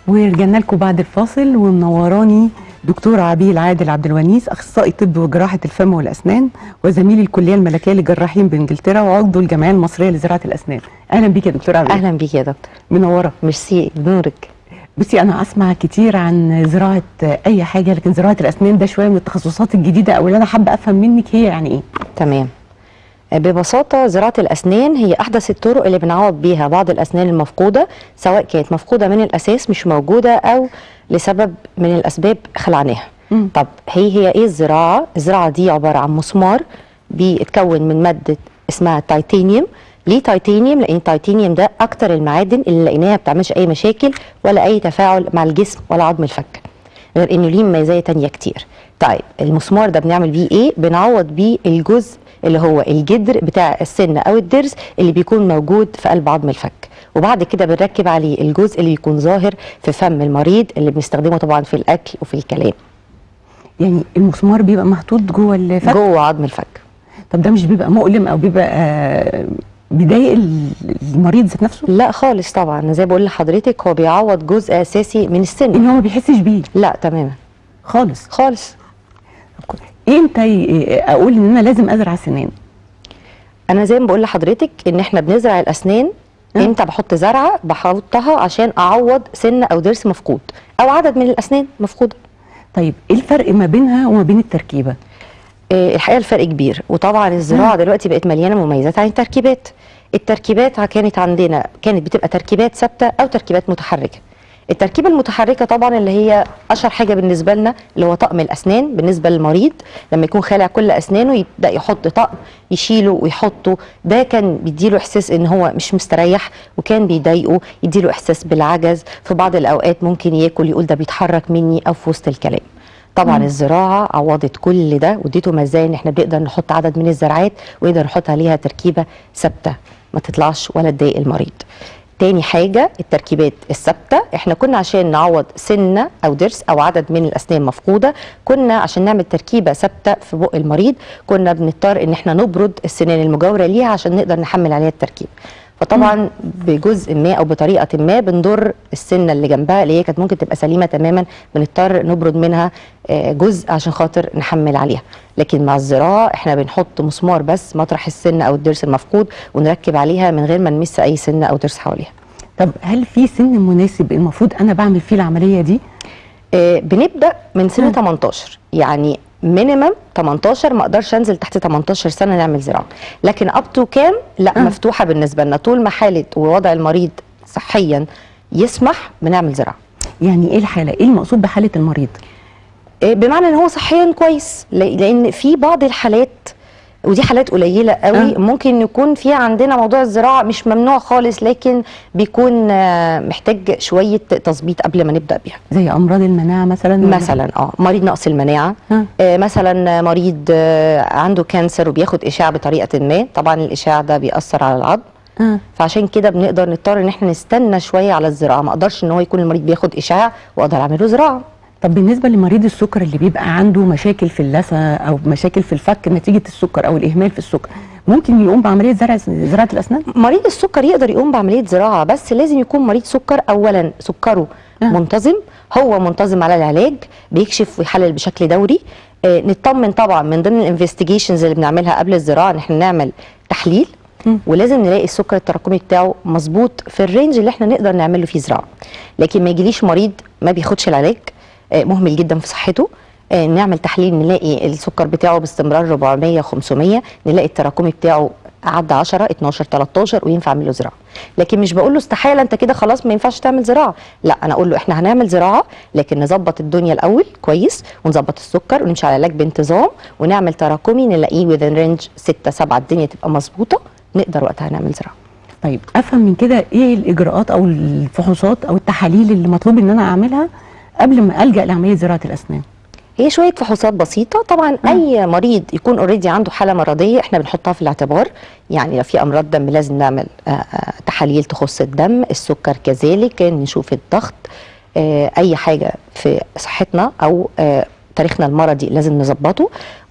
ورجعنا لكم بعد الفاصل ومنوراني دكتورة عبيل عادل عبد الونيس اخصائي طب وجراحه الفم والاسنان وزميل الكليه الملكيه للجراحين بانجلترا وعضو الجمعيه المصريه لزراعه الاسنان اهلا بيك يا دكتوره عبيل اهلا بيك يا دكتور منوره ميرسي بنورك بصي انا اسمع كتير عن زراعه اي حاجه لكن زراعه الاسنان ده شويه من التخصصات الجديده او اللي انا حابه افهم منك هي يعني ايه تمام ببساطة زراعة الأسنان هي أحدث الطرق اللي بنعوض بيها بعض الأسنان المفقودة سواء كانت مفقودة من الأساس مش موجودة أو لسبب من الأسباب خلعناها مم. طب هي هي إيه الزراعة؟ الزراعة دي عبارة عن مسمار بيتكون من مادة اسمها تيتانيوم ليه تيتانيوم؟ لأن التيتانيوم ده أكتر المعادن اللي لقيناها ما بتعملش أي مشاكل ولا أي تفاعل مع الجسم ولا عظم الفك غير إنه ليه مزايا تانية كتير طيب المسمار ده بنعمل بيه إيه؟ بنعوض بيه الجزء اللي هو الجدر بتاع السن او الضرس اللي بيكون موجود في قلب عظم الفك وبعد كده بنركب عليه الجزء اللي بيكون ظاهر في فم المريض اللي بنستخدمه طبعا في الاكل وفي الكلام يعني المسمار بيبقى محطوط جوه الفك جوه عظم الفك طب ده مش بيبقى مؤلم او بيبقى آه، بيضايق ال- المريض ذات نفسه لا خالص طبعا زي بقول لحضرتك هو بيعوض جزء اساسي من السن ان هو ما بيحسش بيه لا تماما خالص خالص امتى ي- اقول ان انا لازم ازرع سنان انا زي ما بقول لحضرتك ان احنا بنزرع الاسنان أه. امتى بحط زرعه بحطها عشان اعوض سن او ضرس مفقود او عدد من الاسنان مفقوده طيب ايه الفرق ما بينها وما بين التركيبه آه، الحقيقه الفرق كبير وطبعا الزراعه دلوقتي بقت مليانه مميزات عن التركيبات التركيبات كانت عندنا كانت بتبقى تركيبات ثابته او تركيبات متحركه التركيبه المتحركه طبعا اللي هي اشهر حاجه بالنسبه لنا اللي هو طقم الاسنان بالنسبه للمريض لما يكون خالع كل اسنانه يبدا يحط طقم يشيله ويحطه ده كان بيديله احساس ان هو مش مستريح وكان بيضايقه يديله احساس بالعجز في بعض الاوقات ممكن ياكل يقول ده بيتحرك مني او في وسط الكلام طبعا مم. الزراعه عوضت كل ده واديته مزايا ان احنا بنقدر نحط عدد من الزرعات ونقدر نحط عليها تركيبه ثابته ما تطلعش ولا تضايق المريض تاني حاجة التركيبات الثابتة احنا كنا عشان نعوض سنة او ضرس او عدد من الاسنان مفقودة كنا عشان نعمل تركيبة ثابتة في بق المريض كنا بنضطر ان احنا نبرد السنان المجاورة ليها عشان نقدر نحمل عليها التركيب فطبعا بجزء ما او بطريقه ما بنضر السنه اللي جنبها اللي هي كانت ممكن تبقى سليمه تماما بنضطر نبرد منها آه، جزء عشان خاطر نحمل عليها لكن مع الزراعه احنا بنحط مسمار بس مطرح السن او الضرس المفقود ونركب عليها من غير ما نمس اي سنه او ضرس حواليها طب هل في سن مناسب المفروض انا بعمل فيه العمليه دي آه، بنبدا من سن مم. 18 يعني مينيمم 18 ما اقدرش انزل تحت 18 سنه نعمل زراعه لكن اب تو كام لا مم. مفتوحه بالنسبه لنا طول ما حاله ووضع المريض صحيا يسمح بنعمل زراعه يعني ايه الحاله ايه المقصود بحاله المريض آه، بمعنى ان هو صحيا كويس ل- لان في بعض الحالات ودي حالات قليله قوي آه. ممكن يكون في عندنا موضوع الزراعه مش ممنوع خالص لكن بيكون آه، محتاج شويه تظبيط قبل ما نبدا بيها زي امراض المناعه مثلا ولا- مثلا اه مريض نقص المناعه ها. آه مثلا مريض آه عنده كانسر وبياخد اشعه بطريقه ما طبعا الاشعاع ده بيأثر على العظم آه. فعشان كده بنقدر نضطر ان احنا نستنى شويه على الزراعه ما اقدرش ان هو يكون المريض بياخد اشعاع واقدر اعمل له زراعه طب بالنسبه لمريض السكر اللي بيبقى عنده مشاكل في اللثه او مشاكل في الفك نتيجه السكر او الاهمال في السكر ممكن يقوم بعمليه زرع زراعه الاسنان مريض السكر يقدر يقوم بعمليه زراعه بس لازم يكون مريض سكر اولا سكره آه. منتظم هو منتظم على العلاج بيكشف ويحلل بشكل دوري آه نطمن طبعا من ضمن الانفستيجيشنز اللي بنعملها قبل الزراعه ان احنا نعمل تحليل مم. ولازم نلاقي السكر التراكمي بتاعه مظبوط في الرينج اللي احنا نقدر نعمل له فيه زراعه لكن ما يجيليش مريض ما بياخدش العلاج آه، مهمل جدا في صحته آه، نعمل تحليل نلاقي السكر بتاعه باستمرار 400 500 نلاقي التراكمي بتاعه عدى 10 12 13 وينفع اعمل له زراعه لكن مش بقول له استحاله انت كده خلاص ما ينفعش تعمل زراعه لا انا اقول له احنا هنعمل زراعه لكن نظبط الدنيا الاول كويس ونظبط السكر ونمشي على علاج بانتظام ونعمل تراكمي نلاقيه within رينج 6 7 الدنيا تبقى مظبوطه نقدر وقتها نعمل زراعه طيب افهم من كده ايه الاجراءات او الفحوصات او التحاليل اللي مطلوب ان انا اعملها قبل ما الجا لعمليه زراعه الاسنان هي شويه فحوصات بسيطه طبعا اي مريض يكون اوريدي عنده حاله مرضيه احنا بنحطها في الاعتبار يعني لو في امراض دم لازم نعمل آه، آه، تحاليل تخص الدم السكر كذلك نشوف الضغط آه، اي حاجه في صحتنا او آه، تاريخنا المرضي لازم نظبطه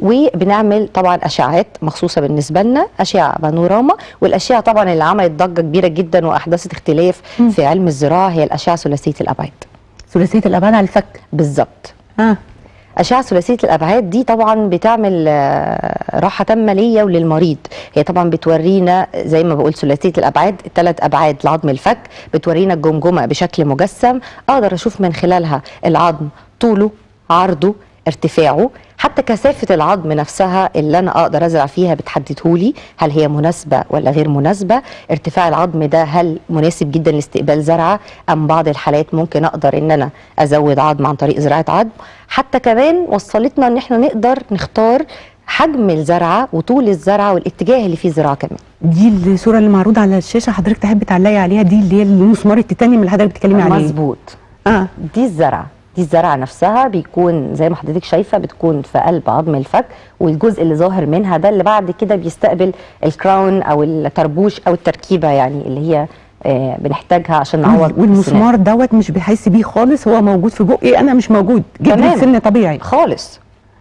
وبنعمل طبعا اشعاعات مخصوصه بالنسبه لنا اشعه بانوراما والاشعه طبعا اللي عملت ضجه كبيره جدا واحدثت اختلاف مم. في علم الزراعه هي الاشعه ثلاثيه الابعاد ثلاثيه الابعاد على الفك بالظبط اه أشعة ثلاثية الأبعاد دي طبعا بتعمل آه، راحة تامة ليا وللمريض هي طبعا بتورينا زي ما بقول ثلاثية الأبعاد ثلاث أبعاد لعظم الفك بتورينا الجمجمة بشكل مجسم أقدر أشوف من خلالها العظم طوله عرضه ارتفاعه حتى كثافة العظم نفسها اللي أنا أقدر أزرع فيها بتحددهولي هل هي مناسبة ولا غير مناسبة ارتفاع العظم ده هل مناسب جدا لاستقبال زرعة أم بعض الحالات ممكن أقدر إن أنا أزود عظم عن طريق زراعة عظم حتى كمان وصلتنا إن إحنا نقدر نختار حجم الزرعة وطول الزرعة والاتجاه اللي فيه الزراعة كمان دي الصوره اللي معروضه على الشاشه حضرتك تحب تعلقي عليها دي اللي هي المسمار التيتانيوم اللي حضرتك بتتكلمي عليه مظبوط اه دي الزرعه دي الزرعه نفسها بيكون زي ما حضرتك شايفه بتكون في قلب عظم الفك والجزء اللي ظاهر منها ده اللي بعد كده بيستقبل الكراون او الطربوش او التركيبه يعني اللي هي آه بنحتاجها عشان نعوض السنان. والمسمار دوت مش بحس بيه خالص هو موجود في بقي انا مش موجود جدري تمام. السن طبيعي خالص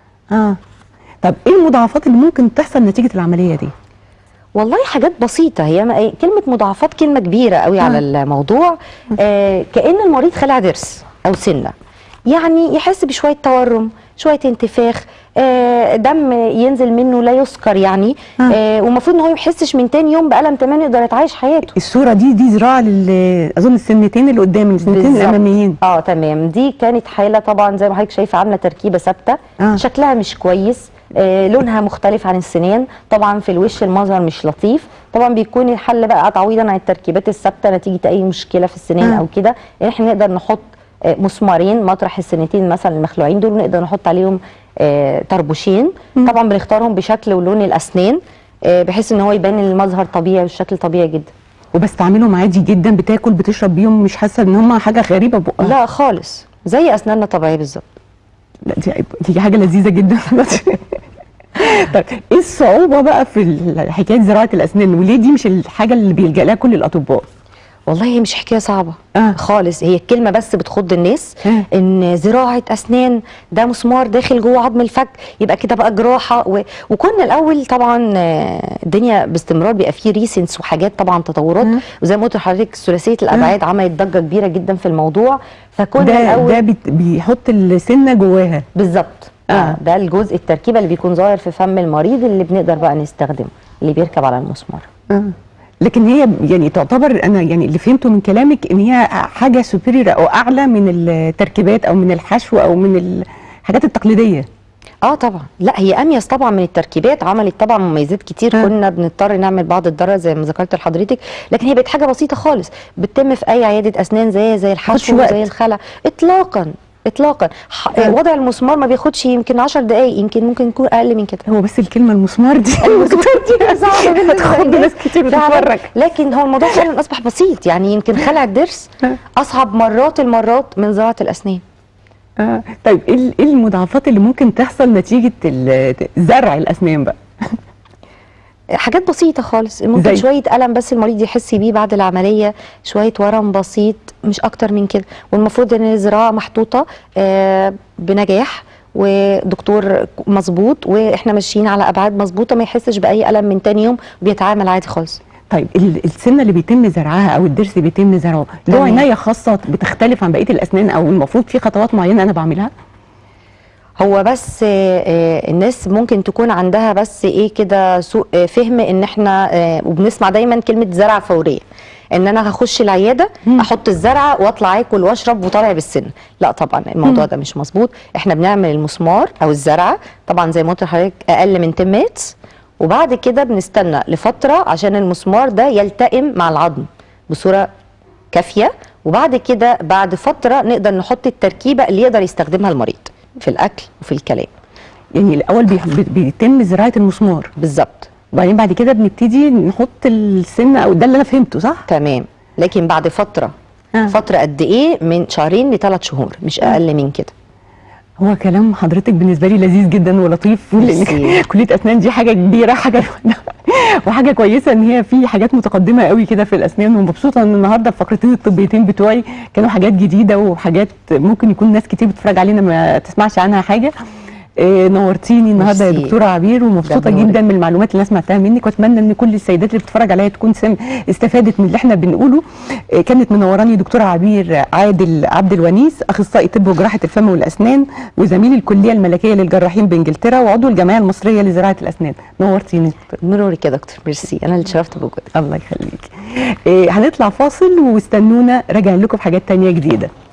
اه طب ايه المضاعفات اللي ممكن تحصل نتيجه العمليه دي والله حاجات بسيطة هي ما إيه، كلمة مضاعفات كلمة كبيرة قوي على الموضوع آه كأن المريض خلع ضرس أو سنة يعني يحس بشوية تورم شوية انتفاخ آه دم ينزل منه لا يذكر يعني آه. آه ومفروض ان هو ما يحسش من تاني يوم بألم تمام يقدر يتعايش حياته الصوره دي دي زراعه لل اظن السنتين اللي قدام السنتين بالظبط. الاماميين اه تمام دي كانت حاله طبعا زي ما حضرتك شايفه عامله تركيبه ثابته آه. شكلها مش كويس آه لونها مختلف عن السنان طبعا في الوش المظهر مش لطيف طبعا بيكون الحل بقى تعويضا عن التركيبات الثابته نتيجه اي مشكله في السنان آه. او كده ان احنا نقدر نحط آه، مسمارين مطرح السنتين مثلا المخلوعين دول نقدر نحط عليهم آه، طربوشين طبعا بنختارهم بشكل ولون الاسنان آه، بحيث ان هو يبان المظهر طبيعي والشكل طبيعي جدا وبستعملهم عادي جدا بتاكل بتشرب بيهم مش حاسه ان هم حاجه غريبه بقها لا خالص زي اسناننا طبيعيه بالظبط لا دي, دي حاجه لذيذه جدا طيب ايه الصعوبه بقى في ال- حكايه زراعه الاسنان وليه دي مش الحاجه اللي بيلجا لها كل الاطباء والله هي مش حكايه صعبه آه. خالص هي الكلمه بس بتخض الناس آه. ان زراعه اسنان ده مسمار داخل جوه عظم الفك يبقى كده بقى جراحه و... وكنا الاول طبعا آه، الدنيا باستمرار بيبقى فيه ريسنس وحاجات طبعا تطورات آه. وزي ما قلت لحضرتك ثلاثيه الابعاد عملت ضجه كبيره جدا في الموضوع فكنا ده الاول ده بيت- بيحط السنه جواها بالظبط آه. آه. ده الجزء التركيبه اللي بيكون ظاهر في فم المريض اللي بنقدر بقى نستخدمه اللي بيركب على المسمار آه. لكن هي يعني تعتبر انا يعني اللي فهمته من كلامك ان هي حاجه سوبيريور او اعلى من التركيبات او من الحشو او من الحاجات التقليديه اه طبعا لا هي اميز طبعا من التركيبات عملت طبعا مميزات كتير آه. كنا بنضطر نعمل بعض الضرر زي ما ذكرت لحضرتك لكن هي بقت حاجه بسيطه خالص بتتم في اي عياده اسنان زي زي خدش الحشو وقت. زي الخلع اطلاقا اطلاقا ح- آه. وضع المسمار ما بياخدش يمكن 10 دقائق يمكن ممكن يكون اقل من كده هو بس الكلمه المسمار دي المسمار دي صعبه بالنسبه هتخض للناس. ناس كتير فعلاً. بتتفرج لكن هو الموضوع فعلا اصبح بسيط يعني يمكن خلع الضرس آه. اصعب مرات المرات من زراعه الاسنان آه. طيب ايه ال- إيه المضاعفات اللي ممكن تحصل نتيجه ال- زرع الاسنان بقى حاجات بسيطة خالص ممكن زي؟ شوية ألم بس المريض يحس بيه بعد العملية شوية ورم بسيط مش أكتر من كده والمفروض إن الزراعة محطوطة آه، بنجاح ودكتور مظبوط واحنا ماشيين على ابعاد مظبوطه ما يحسش باي الم من تاني يوم بيتعامل عادي خالص طيب ال- السنه اللي بيتم زرعها او الضرس اللي بيتم زرعه له تمام. عنايه خاصه بتختلف عن بقيه الاسنان او المفروض في خطوات معينه انا بعملها هو بس آه، آه، الناس ممكن تكون عندها بس ايه كده سوء آه، فهم ان احنا آه، وبنسمع دايما كلمه زرعه فوريه ان انا هخش العياده مم. احط الزرعه واطلع اكل واشرب وطالع بالسن لا طبعا الموضوع ده مش مظبوط احنا بنعمل المسمار او الزرعه طبعا زي ما قلت لحضرتك اقل من 10 متر وبعد كده بنستنى لفتره عشان المسمار ده يلتئم مع العظم بصوره كافيه وبعد كده بعد فتره نقدر نحط التركيبه اللي يقدر يستخدمها المريض في الاكل وفي الكلام يعني الاول بي- بي- بيتم زراعه المسمار بالظبط وبعدين بعد كده بنبتدي نحط السنه او ده اللي انا فهمته صح تمام لكن بعد فتره آه. فتره قد ايه من شهرين لثلاث شهور مش اقل من كده هو كلام حضرتك بالنسبه لي لذيذ جدا ولطيف ميرسي. لان كليه اسنان دي حاجه كبيره حاجه وحاجه كويسه ان هي في حاجات متقدمه قوي كده في الاسنان ومبسوطه ان النهارده الفقرتين الطبيتين بتوعي كانوا حاجات جديده وحاجات ممكن يكون ناس كتير بتتفرج علينا ما تسمعش عنها حاجه إيه نورتيني النهارده يا ميرسي. دكتوره عبير ومبسوطه ده نورك. جدا من المعلومات اللي انا سمعتها منك واتمنى ان كل السيدات اللي بتتفرج عليا تكون سم استفادت من اللي احنا بنقوله إيه كانت منوراني دكتوره عبير عادل عبد الونيس اخصائي طب وجراحه الفم والاسنان وزميل الكليه الملكيه للجراحين بانجلترا وعضو الجمعيه المصريه لزراعه الاسنان نورتيني يا دكتورة. نورك يا دكتور ميرسي انا اللي اتشرفت بوجودك الله يخليك إيه هنطلع فاصل واستنونا راجعين لكم في حاجات تانية جديده